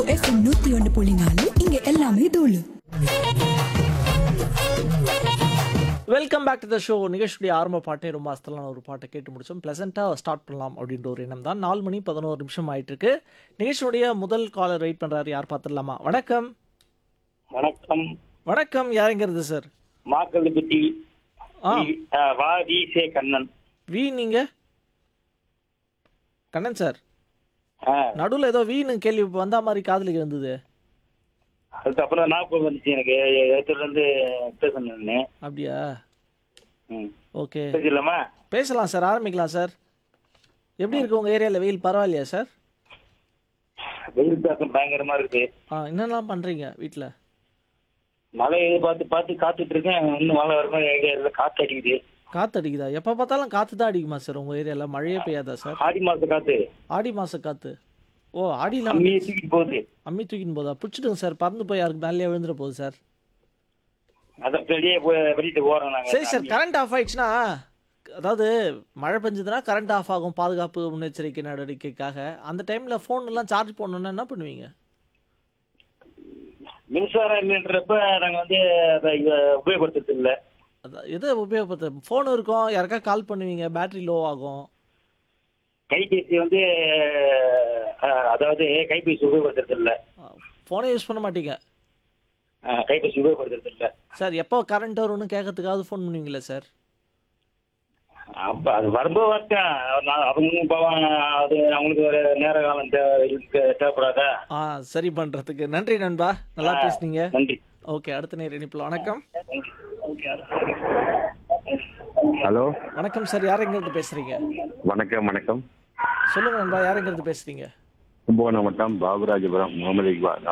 FM நூத்தி ஒன்று புள்ளி நாலு இங்க எல்லாமே தூளு welcome back to the show நிகழ்ச்சியுடைய ஆரம்ப பாட்டே ரொம்ப அஸ்தலான ஒரு பாட்டை கேட்டு முடிச்சோம் ப்ளசண்ட்டாக ஸ்டார்ட் பண்ணலாம் அப்படின்ற ஒரு எண்ணம் தான் நாலு மணி பதினோரு நிமிஷம் ஆயிட்டு இருக்கு நிகழ்ச்சியுடைய முதல் காலர் வெயிட் பண்றாரு யார் பார்த்துடலாமா வணக்கம் வணக்கம் வணக்கம் யாருங்கிறது சார் மாக்கல்லுப்பட்டி ஆ வா வி சே கண்ணன் வி நீங்க கண்ணன் சார் ஆ, நடுவில் ஏதோ வீணு கேள்வி வந்தா மாதிரி காதலிக்கு வந்தது அதுக்கப்புறம் ஞாபகம் வந்துச்சு எனக்கு ஏத்துல இருந்து பேசணும்னு அப்படியா ம். ஓகே பேசலாமா பேசலாம் சார் ஆரம்பிக்கலாம் சார் எப்படி இருக்கு உங்கள் ஏரியாவில் வெயில் பரவாயில்லையா சார் வெயில் தாக்கம் பயங்கரமா இருக்கு ஆ என்னெல்லாம் பண்ணுறீங்க வீட்டில் மழை எதிர்பார்த்து பார்த்து காத்துட்டு இருக்கேன் இன்னும் மழை வர மாதிரி ஐடியா இல்லை காத்து அடிக்குது காற்று அடிக்குதா எப்போ பார்த்தாலும் காற்று தான் அடிக்குமா சார் உங்கள் ஏரியாவில் மழையே பெய்யாதா சார் ஆடி மாச காத்து ஆடி மாத காற்று ஓ ஆடியில் அம்மியை தூக்கிட்டு போகுது அம்மி தூக்கின்னு போதா பிடிச்சிடுங்க சார் பறந்து போய் யாருக்கு மேலேயே விழுந்துட போகுது சார் அதான் வெளியே போய் வெளியிட்டு போறோம் நாங்க சரி சார் கரண்ட் ஆஃப் ஆயிடுச்சுன்னா அதாவது மழை பெஞ்சதுன்னா கரண்ட் ஆஃப் ஆகும் பாதுகாப்பு முன்னெச்சரிக்கை நடவடிக்கைக்காக அந்த டைமில் ஃபோன் எல்லாம் சார்ஜ் பண்ணணும்னா என்ன பண்ணுவீங்க மின்சாரம் இல்லைன்றப்ப நாங்க வந்து அதை இத உபயோகப்படுத்துறது இல்லை அதான் எதை உபயோகப்படுத்த ஃபோன் இருக்கும் யாருக்கா கால் பண்ணுவீங்க பேட்டரி லோ ஆகும் கைபேசி வந்து அஹ், அதாவது கைபேசி உபயோகப்படுத்துறது இல்லை ஃபோனே யூஸ் பண்ண மாட்டீங்க அஹ், கைபேசி உபயோகப்படுத்துறது இல்லை சார் எப்போ கரண்ட் வரும்னு கேட்கறதுக்காவது ஃபோன் பண்ணுவீங்களா சார் அப்ப அது வரும்போது வரட்டும் நான் அவங்க பாவம் அது அவங்களுக்கு ஒரு நேர காலம் தேவை இருக்கு, தேவைப்படாதா ஆ சரி பண்ணுறதுக்கு நன்றி நண்பா நல்லா பேசுனீங்க நன்றி ஓகே அடுத்த நேர் இணைப்பில் வணக்கம் ஹலோ வணக்கம் சார் யார் எங்கேருந்து பேசுகிறீங்க வணக்கம் வணக்கம் சொல்லுங்க நண்பா யார் எங்கேருந்து பேசுகிறீங்க கும்பகோணம் வட்டம் பாபுராஜபுரம் முகமது இக்பால்